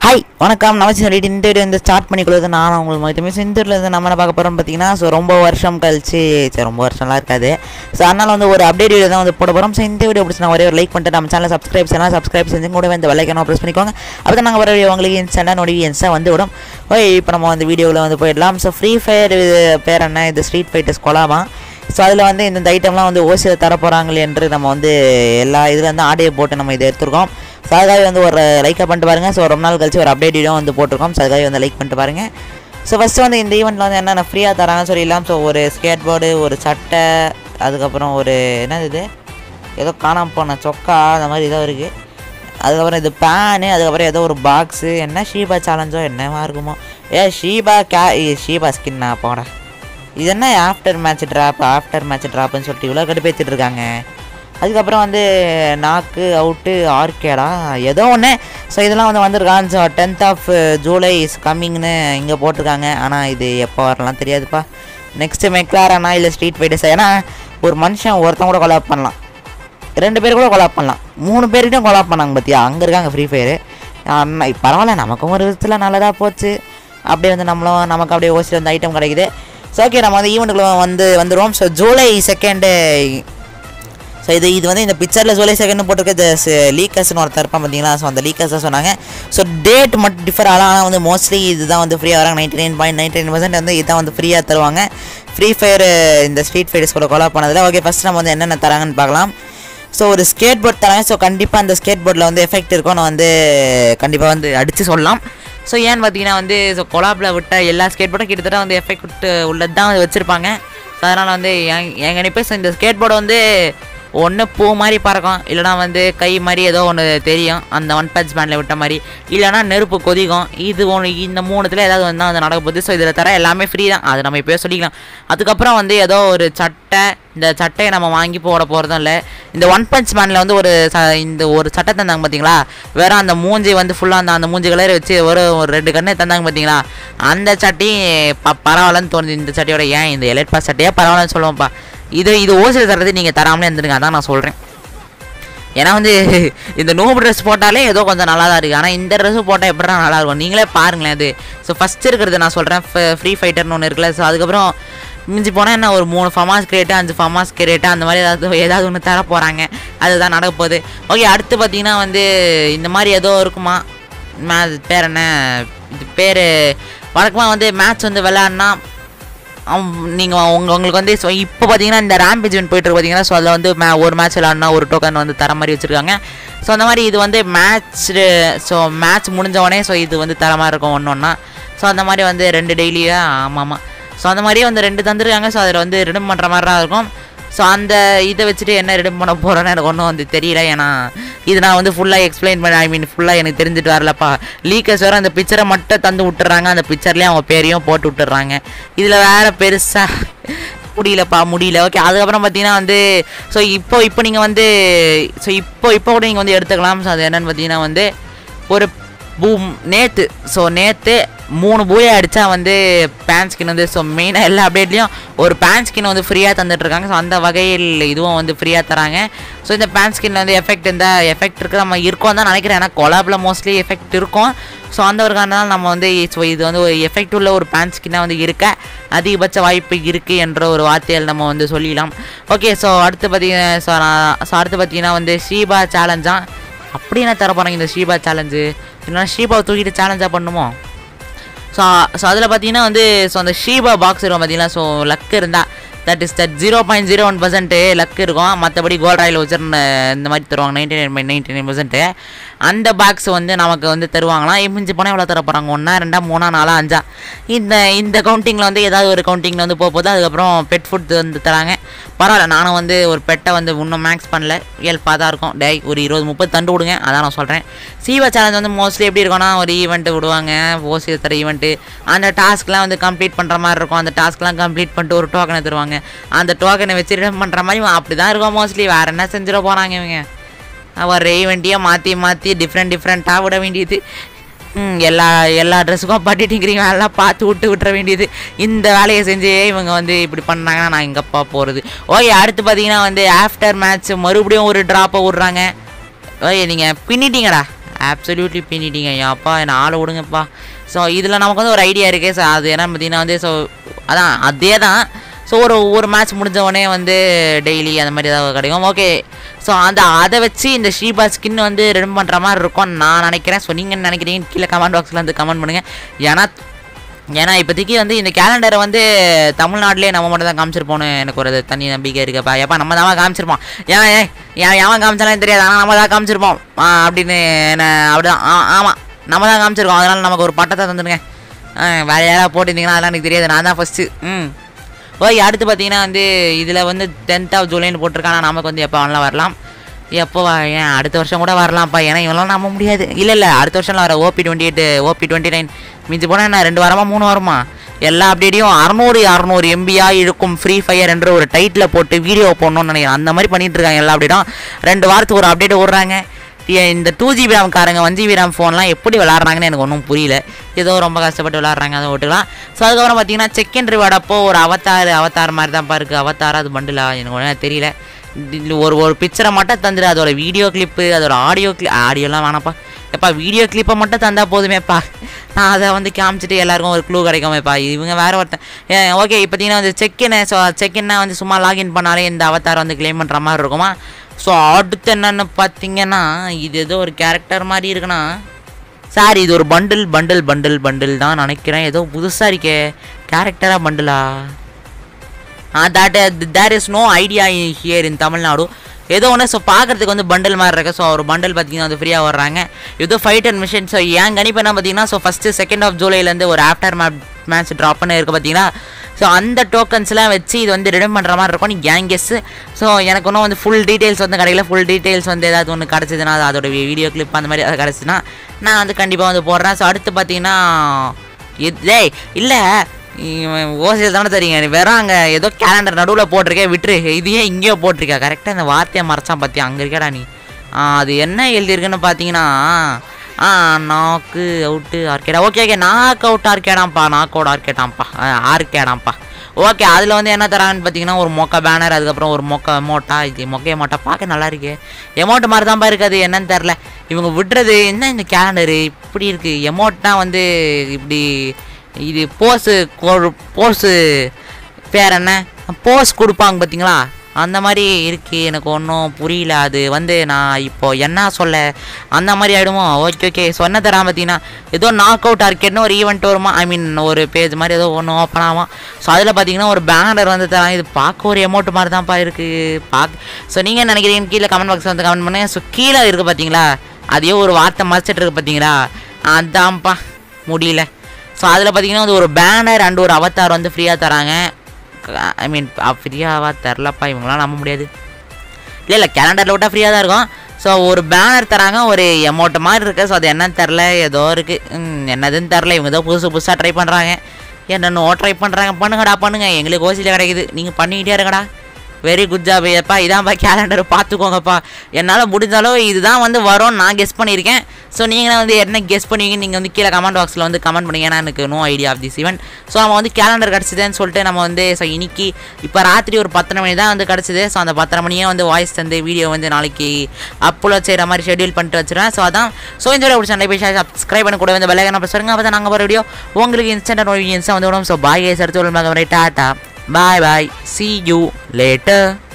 hi வணக்கம் நமச்சி சொல்லிட்டு இந்த வீடியோ வந்து ஸ்டார்ட் பண்ணிக்கொள்வது நான் உங்களுக்கு மட்டுமே இந்த வீடியோவில் வந்து நம்ம என்ன பார்க்க போகிறோம் பார்த்தீங்கன்னா ஸோ ரொம்ப வருஷம் கழிச்சு சரி ரொம்ப வருஷம்லாம் இருக்காது ஸோ அதனால் வந்து ஒரு அப்டேட் வீடியோ தான் வந்து போட போகிறோம் ஸோ இந்த வீடியோ பிடிச்சி நான் ஒரே ஒரு லைக் பண்ணிட்டு நம்ம சேனல் சப்ஸ்கிரைப் செய்யலாம் சப்ஸ்கிரைப் செஞ்சு கூட இந்த வெள்ளைக்கான ப்ரெஸ் பண்ணிக்கோங்க அப்போ தான் நாங்கள் வர வீடியோ உங்களுக்கு இன்ஸ்டன்டாக நோட்டிஃபிகேஷன்ஸாக வந்து விடும் ஓய் இப்போ நம்ம வந்து வீடியோவில் வந்து போயிடலாம் ஸோ ஃப்ரீ ஃபயர் பேர் என்ன இது ஸ்ட்ரீட் ஃபைட்டர்ஸ் கொலாமா ஸோ அதில் வந்து இந்த ஐட்டம்லாம் வந்து ஓசியில் தர போகிறாங்களே என்று நம்ம வந்து எல்லா இதில் வந்து ஆடியோ போட்டு நம்ம இதை எடுத்துருக்கோம் ஸோ அதுக்காக வந்து ஒரு லைக்கை பண்ணிட்டு பாருங்கள் ஸோ ரொம்ப நாள் கழிச்சு ஒரு அப்டேட் வீடியோ வந்து போட்டிருக்கோம் ஸோ அதுக்காக வந்து லைக் பண்ணிட்டு பாருங்கள் ஸோ ஃபஸ்ட்டு வந்து இந்த ஈவெண்ட்டில் வந்து என்னென்ன ஃப்ரீயாக தராங்கன்னு சொல்லிடலாம் ஸோ ஒரு ஸ்கேட் போர்டு ஒரு சட்டை அதுக்கப்புறம் ஒரு என்னது இது ஏதோ காணாமல் போன சொக்கா அந்த மாதிரி ஏதோ இருக்குது அதுக்கப்புறம் இது பேனு அதுக்கப்புறம் ஏதோ ஒரு பாக்ஸு என்ன ஷீபா சேலஞ்சோ என்னவா இருக்குமோ ஏ ஷீபா கே ஷீபா ஸ்கின்னா போடா இது என்ன after match drop after match ட்ராப்னு சொல்லிட்டு இவ்வளோ கடுப்பேற்றிட்டு இருக்காங்க அதுக்கப்புறம் வந்து நாக்கு அவுட்டு ஆர்கேடா ஏதோ ஒன்று ஸோ இதெல்லாம் வந்து வந்திருக்கான் so tenth of July is கம்மிங்னு இங்கே போட்டிருக்காங்க ஆனால் இது எப்போ வரலாம் தெரியாதுப்பா நெக்ஸ்ட்டு மெக்லாரானா இல்லை ஸ்ட்ரீட் ஃபைட்டர்ஸ் ஏன்னா ஒரு மனுஷன் ஒருத்தன் கூட கொலாப் பண்ணலாம் ரெண்டு பேர் கூட கொலாப் பண்ணலாம் மூணு பேர்கிட்டையும் கொலாப் பண்ணாங்க பார்த்தியா அங்கே இருக்காங்க ஃப்ரீ ஃபயரு பரவாயில்ல நமக்கும் ஒரு விதத்தில் நல்லதாக போச்சு அப்படியே வந்து நம்மளும் நமக்கு அப்படியே ஓசியில் வந்து ஐட்டம் கிடைக்குது ஸோ ஓகே நம்ம வந்து ஈவெண்ட்டுக்குள்ள வந்து வந்துடுவோம் ஸோ ஜூலை செகண்டு ஸோ இது இது வந்து இந்த பிக்சரில் ஜூலை செகண்ட் போட்டிருக்க இந்த லீக்கர்ஸ்னு ஒருத்தர் இருப்பான் பார்த்தீங்களா ஸோ அந்த லீக்கர்ஸ் தான் சொன்னாங்க ஸோ டேட் மட்டும் டிஃபர் ஆகலாம் ஆனால் வந்து மோஸ்ட்லி இதுதான் வந்து ஃப்ரீயாக வராங்க ninety nine point ninety nine percent வந்து இதான் வந்து ஃப்ரீயாக தருவாங்க ஃப்ரீ ஃபயர் இந்த ஸ்ட்ரீட் ஃபைட்டர்ஸ் கூட கொலா பண்ணதில் ஓகே ஃபஸ்ட் நம்ம வந்து என்னென்ன தராங்கன்னு பார்க்கலாம் ஸோ ஒரு ஸ்கேட் போர்ட் தராங்க ஸோ கண்டிப்பாக அந்த ஸ்கேட் போர்டில் வந்து எஃபெக்ட் இருக்கும் நான் வந்து கண்டிப்பாக வந்து அடித்து சொல்லலாம் ஸோ ஏன்னு பார்த்தீங்கன்னா வந்து ஸோ கொலாப்பில் விட்ட எல்லா ஸ்கேட் போர்டும் கிட்டத்தட்ட வந்து எஃபெக்ட் உள்ளது தான் வந்து வச்சுருப்பாங்க ஸோ அதனால் வந்து என் என் கணிப்பு ஸோ இந்த ஸ்கேட் போர்டு வந்து ஒன்று பூ மாதிரி பறக்கும் இல்லைனா வந்து கை மாதிரி ஏதோ ஒன்று தெரியும் அந்த ஒன் பஞ்ச் பேண்டில் விட்ட மாதிரி இல்லைனா நெருப்பு கொதிக்கும் இது ஒன்று இந்த மூணுத்தில் ஏதாவது வந்து வந்து நடக்க போகுது ஸோ இதில் தர எல்லாமே ஃப்ரீ தான் அது நம்ம இப்போயே சொல்லிக்கலாம் அதுக்கப்புறம் வந்து ஏதோ ஒரு சட்டை இந்த சட்டையை நம்ம வாங்கி போட போகிறதும் இல்லை இந்த ஒன் பஞ்ச் மேனில் வந்து ஒரு ச இந்த ஒரு சட்டை தந்தாங்க பார்த்தீங்களா வேற அந்த மூஞ்சி வந்து ஃபுல்லாக அந்த அந்த மூஞ்சி கலர் வச்சு ஒரு ஒரு ரெண்டு கண்ணு தந்தாங்க பார்த்தீங்களா அந்த சட்டி ப பரவாயில்லன்னு தோணுது இந்த சட்டையோட ஏன் இந்த எலைட் பாஸ் சட்டையாக பரவாயில்லன்னு சொல்லுவோம்ப்பா இது இது ஓசியில் தர்றது நீங்கள் தராமலே இருந்துருங்க அதான் நான் சொல்கிறேன் ஏன்னா வந்து இந்த நோபு ட்ரெஸ் போட்டாலே ஏதோ கொஞ்சம் நல்லா தான் இருக்குது ஆனால் இந்த ட்ரெஸ்ஸும் போட்டால் எப்படி நல்லா இருக்கும் நீங்களே பாருங்களேன் அது ஸோ ஃபஸ்ட்டு இருக்கிறது நான் சொல்கிறேன் ஃப்ரீ ஃபைட்டர்னு ஒன்று இருக்குல்ல ஸோ அதுக்கப்புறம் மிஞ்சி போனால் என்ன ஒரு மூணு ஃபமாஸ் கிரேட்டு அஞ்சு ஃபமாஸ் கிரேட்டு அந்த மாதிரி ஏதாவது ஏதாவது ஒன்று தர போகிறாங்க அதுதான் நடக்க போகுது ஓகே அடுத்து பார்த்தீங்கன்னா வந்து இந்த மாதிரி ஏதோ இருக்குமா மே பேர் என்ன இது பேர் வழக்கமாக வந்து மேட்ச் வந்து விளாட்னா நீங்கள் உங்க உங்களுக்கு வந்து ஸோ இப்போ பார்த்தீங்கன்னா இந்த ரேம்பேஜ் இவன் போயிட்டு இருக்கு பார்த்தீங்கன்னா ஸோ அதில் வந்து மே ஒரு மேட்ச் விளாட்னா ஒரு டோக்கன் வந்து தர மாதிரி வச்சுருக்காங்க ஸோ அந்த மாதிரி இது வந்து மேட்ச் ஸோ மேட்ச் முடிஞ்சவொடனே ஸோ இது வந்து தர மாதிரி இருக்கும் ஒன்று ஒன்றா ஸோ அந்த மாதிரி வந்து ரெண்டு டெய்லியாக ஆமாம் ஆமாம் ஸோ அந்த மாதிரியே வந்து ரெண்டு தந்துருக்காங்க ஸோ அதில் வந்து ரிடம் பண்ணுற மாதிரி தான் இருக்கும் ஸோ அந்த இதை வச்சுட்டு என்ன ரிடம் பண்ண போகிறோன்னு எனக்கு ஒன்றும் வந்து தெரியல ஏன்னா இது நான் வந்து ஃபுல்லாக எக்ஸ்பிளைன் பண்ண ஐ மீன் ஃபுல்லாக எனக்கு தெரிஞ்சுட்டு வரலப்பா லீக்கர்ஸ் வேறு அந்த பிக்சரை மட்டும் தந்து விட்டுறாங்க அந்த பிக்சர்லேயே அவங்க பேரையும் போட்டு விட்டுறாங்க இதில் வேறு பெருசாக முடியலப்பா முடியல ஓகே அதுக்கப்புறம் பார்த்தீங்கன்னா வந்து ஸோ இப்போ இப்போ நீங்கள் வந்து ஸோ இப்போ இப்போ கூட நீங்கள் வந்து எடுத்துக்கலாம் ஸோ அது என்னென்னு பார்த்தீங்கன்னா வந்து ஒரு பூம் நேற்று ஸோ நேற்று மூணு பூயை அடித்தா வந்து பேன் ஸ்கின் வந்து ஸோ மெயினாக எல்லா அப்டேட்லேயும் ஒரு பேன் ஸ்கின் வந்து ஃப்ரீயாக தந்துட்டுருக்காங்க ஸோ அந்த வகையில் இதுவும் வந்து ஃப்ரீயாக தராங்க ஸோ இந்த பேன் ஸ்கின்ல வந்து எஃபெக்ட் இந்த எஃபெக்ட் இருக்குது நம்ம இருக்கோம் தான் நினைக்கிறேன் ஏன்னா கொலாபில் மோஸ்ட்லி எஃபெக்ட் இருக்கும் ஸோ அந்த ஒரு காரணத்தால் நம்ம வந்து ஸோ இது வந்து ஒரு எஃபெக்ட் உள்ள ஒரு பேன் ஸ்கின்னாக வந்து இருக்க அதிகபட்ச வாய்ப்பு இருக்குது என்ற ஒரு வார்த்தையில் நம்ம வந்து சொல்லிடலாம் ஓகே ஸோ அடுத்து பார்த்தீங்கன்னா ஸோ நான் ஸோ அடுத்து பார்த்தீங்கன்னா வந்து ஷீபா சேலஞ்சாக அப்படி என்ன தர போகிறாங்க இந்த ஷீபா சேலஞ்சு இல்லைனா ஷீபாவை தூக்கிட்டு சேலஞ்சாக பண்ணுமோ ஸோ ஸோ அதில் பார்த்தீங்கன்னா வந்து ஸோ அந்த ஷீபா பாக்ஸ் இருக்கும் பார்த்தீங்கன்னா ஸோ லக் இருந்தால் that is that zero point zero one percent luck இருக்கும் மற்றபடி கோல்ட் ராயில் வச்சு இந்த மாதிரி தருவாங்க ninety nine point ninety nine percent அந்த பாக்ஸ் வந்து நமக்கு வந்து தருவாங்களாம் மிஞ்சி போனால் எவ்வளோ தர போகிறாங்க ஒன்றா ரெண்டா மூணா நாலா அஞ்சா இந்த இந்த கவுண்டிங்கில் வந்து ஏதாவது ஒரு கவுண்டிங்கில் வந்து போக போகுது அதுக்கப்புறம் பெட் ஃபுட் வந்து தராங்க பரவாயில்ல நானும் வந்து ஒரு பெட்டை வந்து இன்னும் மேக்ஸ் பண்ணல இயல்பாக தான் இருக்கும் டே ஒரு இருபது முப்பது தண்டு விடுங்க அதான் நான் சொல்கிறேன் சீவா சேலஞ்ச் வந்து மோஸ்ட்லி எப்படி இருக்கும்னா ஒரு ஈவெண்ட்டு விடுவாங்க ஓசி தர ஈவெண்ட்டு அந்த டாஸ்க்லாம் வந்து கம்ப்ளீட் பண்ணுற மாதிரி இருக்கும் அந்த டாஸ்க்லாம் கம்ப்ளீட் பண்ணிட்டு ஒரு டோக்கனை தருவாங்க அந்த டோக்கனை வச்சு ரிடம் பண்ணுற மாதிரி அப்படி தான் இருக்கும் மோஸ்ட்லி வேறு என்ன செஞ்சிட போகிறாங்க இவங்க ஒரு ஈவெண்ட்டையே மாற்றி மாற்றி டிஃப்ரெண்ட் டிஃப்ரெண்ட்டாக விட வேண்டியது ம், எல்லா எல்லா ட்ரெஸ்ஸுக்கும் பட்டி டிங்கிறீங்க எல்லாம் பார்த்து விட்டு விட்டுற வேண்டியது இந்த வேலையை செஞ்சு இவங்க வந்து இப்படி பண்ணாங்கன்னா நான் எங்கப்பா போகிறது ஓகே அடுத்து பார்த்தீங்கன்னா வந்து ஆஃப்டர் மேட்ச் மறுபடியும் ஒரு ட்ராப்பை விட்றாங்க ஓகே நீங்கள் பின்னிட்டீங்கடா ஆப்சல்யூட்லி பின்னிட்டீங்க அப்பா என்ன ஆளை விடுங்கப்பா ஸோ இதில் நமக்கு வந்து ஒரு ஐடியா இருக்குது ஸோ அது என்ன பார்த்தீங்கன்னா வந்து ஸோ அதான் அதே தான் ஸோ ஒரு ஒரு மேட்ச் முடிஞ்ச உடனே வந்து டெய்லி அந்த மாதிரி ஏதாவது கிடைக்கும் ஓகே ஸோ அந்த அதை வச்சு இந்த ஷீபா ஸ்கின் வந்து ரெடி பண்ணுற மாதிரி இருக்கும் நான் நினைக்கிறேன் ஸோ நீங்கள் என்ன நினைக்கிறீங்க கீழே கமெண்ட் பாக்ஸில் வந்து கமெண்ட் பண்ணுங்கள் ஏன்னா ஏன்னா இப்போதைக்கு வந்து இந்த கேலண்டரை வந்து தமிழ்நாட்டிலே நம்ம மட்டும் தான் காமிச்சிருப்போம்னு எனக்கு ஒரு தனி நம்பிக்கை இருக்குப்பா ஏப்பா நம்ம தான் காமிச்சிருப்போம் ஏன் ஏன் ஏன் எவன் காமிச்சாலும் தெரியாது ஆனால் நம்ம தான் காமிச்சிருப்போம் ஆ, அப்படின்னு என்ன அப்படிதான் ஆ ஆமாம் நம்ம தான் காமிச்சிருக்கோம் அதனால் நமக்கு ஒரு பட்டத்தை தந்துடுங்க ஆ, வேற யாராவது போட்டிருந்தீங்கன்னா அதெல்லாம் எனக்கு தெரியாது நான் தான் ஃபஸ்ட்டு ம் ஓய் அடுத்து பார்த்தீங்கன்னா வந்து இதில் வந்து டென்த் ஆஃப் ஜூலைன்னு போட்டிருக்காங்க நமக்கு வந்து எப்போ வேணாலும் வரலாம் எப்போ வ- ஏன் அடுத்த வருஷம் கூட வரலாம்ப்பா ஏன்னா இவெல்லாம் நம்ப முடியாது இல்லை இல்லை அடுத்த வருஷம்லாம் வர OB twenty eight OB twenty nine மிஞ்சி போனால் என்ன ரெண்டு வாரமா மூணு வாரமா எல்லா அப்டேட்டையும் அறநூறு அறநூறு எம்பியா இழுக்கும் ஃப்ரீ ஃபயர் என்ற ஒரு டைட்டில் போட்டு வீடியோ போடணும்னு நினைக்கிறேன் அந்த மாதிரி பண்ணிட்டு இருக்காங்க எல்லா அப்டேட்டும் ரெண்டு வாரத்துக்கு ஒரு அப்டேட் விடுறாங்க ஏ- இந்த டூ ஜிபி ரேம் காரங்க ஒன் ஜிபி ரேம் ஃபோன்லாம் எப்படி விளாட்றாங்கன்னு எனக்கு ஒன்றும் புரியல ஏதோ ரொம்ப கஷ்டப்பட்டு விளாட்றாங்க அதை விட்டுக்கலாம் ஸோ அதுக்கப்புறம் பார்த்தீங்கன்னா செகண்ட் ரிவார்ட் அப்போ ஒரு அவத்தார் அவத்தார் மாதிரி தான் இருக்குது அவத்தார் அது பண்டிலா எனக்கு ஒன்றும் தெரியல இதுல ஒரு ஒரு பிக்சரை மட்டும் தந்துடு அதோட வீடியோ கிளிப்பு அதோட ஆடியோ கிளி ஆடியோலாம் வேணாம்ப்பா எப்பா வீடியோ கிளிப்பை மட்டும் தந்தா போதுமேப்பா நான் அதை வந்து காமிச்சிட்டு எல்லாருக்கும் ஒரு க்ளூ கிடைக்குமேப்பா இவங்க வேற ஒருத்தன் ஓகே இப்போத்தீங்கன்னா வந்து செக்இன் ஸோ செக்இன்னா வந்து சும்மா லாகின் பண்ணாலே இந்த அவதார் வந்து க்ளைம் பண்ணுற மாதிரி இருக்குமா ஸோ அடுத்து என்னன்னு பார்த்தீங்கன்னா இது ஏதோ ஒரு கேரக்டர் மாதிரி இருக்குன்னா சார் இது ஒரு பண்டில் பண்டில் பண்டில் பண்டில் தான் நினைக்கிறேன் ஏதோ புதுசாக இருக்கே கேரக்டரா பண்டிலா that there is no idea here in Tamil Nadu ஏதோ ஒன்று ஸோ பார்க்குறதுக்கு வந்து பண்டில் மாதிரி இருக்கு ஸோ ஒரு பண்டில் பார்த்தீங்கன்னா வந்து ஃப்ரீயாக வர்றாங்க ஏதோ ஃபைட் அண்ட் மிஷன் ஸோ என் கணிப்பு என்ன பார்த்தீங்கன்னா ஸோ ஃபஸ்ட்டு செகண்ட் ஆஃப் ஜூலைலேருந்து ஒரு ஆஃப்டர் மேப் மேட்ச் ட்ராப் பண்ண இருக்குது பார்த்தீங்கன்னா ஸோ அந்த டோக்கன்ஸ்லாம் வச்சு இது வந்து ரிடம் பண்ணுற மாதிரி இருக்கும் நீ கேங் கெஸ் ஸோ எனக்கு இன்னும் வந்து ஃபுல் டீட்டெயில்ஸ் வந்து கிடைக்கல ஃபுல் டீட்டெயில்ஸ் வந்து ஏதாவது ஒன்று கிடச்சிதுன்னா அது அதோட வீடியோ கிளிப் அந்த மாதிரி அது கிடச்சிதுன்னா நான் வந்து கண்டிப்பாக வந்து போடுறேன் ஸோ அடுத்து பார்த்தீங்கன்னா இது டேய் இல்லை ஓசியில் தானே தெரியுங்க வெறும் அங்கே ஏதோ கேலண்டர் நடுவில் போட்டிருக்கேன் விட்டுரு இது ஏன் இங்கேயோ போட்டிருக்கா கரெக்டாக இந்த வார்த்தையை மறைச்சான் பார்த்தியா அங்கே இருக்கடா நீ ஆ, அது என்ன எழுதியிருக்குன்னு பார்த்தீங்கன்னா ஆ நாக்கு அவுட்டு ஆர்கேடா ஓகே ஓகே நாக் அவுட் ஆர்கேடாம்ப்பா நாக் அவுட் ஆர்கேடாம்ப்பா ஆர்கேடாம்ப்பா ஓகே அதில் வந்து என்ன தராங்கன்னு பார்த்தீங்கன்னா ஒரு மொக்க பேனர் அதுக்கப்புறம் ஒரு மொக்க எமோட்டா இது மொக்க எமோட்டா பார்க்க நல்லா இருக்கு எமௌண்ட் மாதிரி தான்ப்பா இருக்குது என்னன்னு தெரில இவங்க விடுறது என்ன இந்த கேலண்டரு இப்படி இருக்குது எமௌண்ட்னா வந்து இப்படி இது போஸு போஸு பேர் என்ன போஸ் கொடுப்பாங்க பார்த்தீங்களா அந்த மாதிரி இருக்குது எனக்கு ஒன்றும் புரியல அது வந்து நான் இப்போ என்ன சொல்ல அந்த மாதிரி ஆகிடுமோ ஓகே ஓகே சொன்ன தரான் பார்த்தீங்கன்னா ஏதோ நாக் அவுட் ஆர்கேட்னு ஒரு ஈவெண்ட் வருமா ஐ மீன் ஒரு பேஜ் மாதிரி ஏதோ ஒன்று ஓப்பன் ஆகும் ஸோ அதில் பார்த்தீங்கன்னா ஒரு பேனர் வந்து தரான் இது பார்க்க ஒரு எமௌண்ட் மாதிரி தான்ப்பா இருக்குது பார்க்க ஸோ நீங்கள் என்ன நினைக்கிறீங்க கீழே கமெண்ட் பாக்ஸில் வந்து கமெண்ட் பண்ணுங்க ஸோ கீழே இருக்குது பார்த்தீங்களா அதையே ஒரு வார்த்தை மறைச்சிட்டு இருக்கு பார்த்தீங்களா அதான்ப்பா முடியல ஸோ அதில் பார்த்தீங்கன்னா வந்து ஒரு பேனர் அண்ட் ஒரு அவத்தார் வந்து ஃப்ரீயாக தராங்க ஐ மீன் ஃப்ரீயாவா தரலப்பா இவங்களாம் நம்ப முடியாது இல்லை இல்லை கேலண்டரில் விட்டால் ஃப்ரீயாக தான் இருக்கும் ஸோ ஒரு பேனர் தராங்க ஒரு எமௌண்ட் மாதிரி இருக்குது ஸோ அது என்னன்னு தெரில ஏதோ இருக்குது என்னதுன்னு தெரில இவங்க ஏதோ புதுசு புதுசாக ட்ரை பண்ணுறாங்க என்னென்னோ ட்ரை பண்ணுறாங்க பண்ணுங்கடா பண்ணுங்க எங்களுக்கு ஓசியில் கிடைக்குது நீங்கள் பண்ணிக்கிட்டே இருங்கடா வெரி குட் ஜாப் எப்பா இதான்ப்பா கேலண்டர் பார்த்துக்கோங்கப்பா என்னால் முடிஞ்சாலும் இதுதான் வந்து வரும் நான் கெஸ் பண்ணியிருக்கேன் ஸோ நீங்களும் வந்து என்ன கெஸ் பண்ணுவீங்க நீங்கள் வந்து கீழே கமெண்ட் பாக்ஸில் வந்து கமெண்ட் பண்ணுங்க ஏன்னா எனக்கு no idea of this event so நம்ம வந்து கேலண்டர் கிடச்சிதுன்னு சொல்லிட்டு நம்ம வந்து ஸோ இன்னைக்கு இப்போ ராத்திரி ஒரு பத்தரை மணி தான் வந்து கிடச்சிது ஸோ அந்த பத்தரை மணியே வந்து வாய்ஸ் தந்து வீடியோ வந்து நாளைக்கு அப்லோட் செய்கிற மாதிரி ஷெட்யூல் பண்ணிட்டு வச்சுருவேன் ஸோ அதான் ஸோ இந்த வீடியோ பிடிச்ச போய் சப்ஸ்கிரைப் பண்ண கூட வந்து பெல்லைக்கன பிரச்சனை அப்போ தான் நாங்கள் போகிற வீடியோ உங்களுக்கு இன்ஸ்டன்ட் நோட்டிஃபிகேஷன் வந்து விடும் ஸோ பாய் எடுத்து டாட்டா bye bye see you later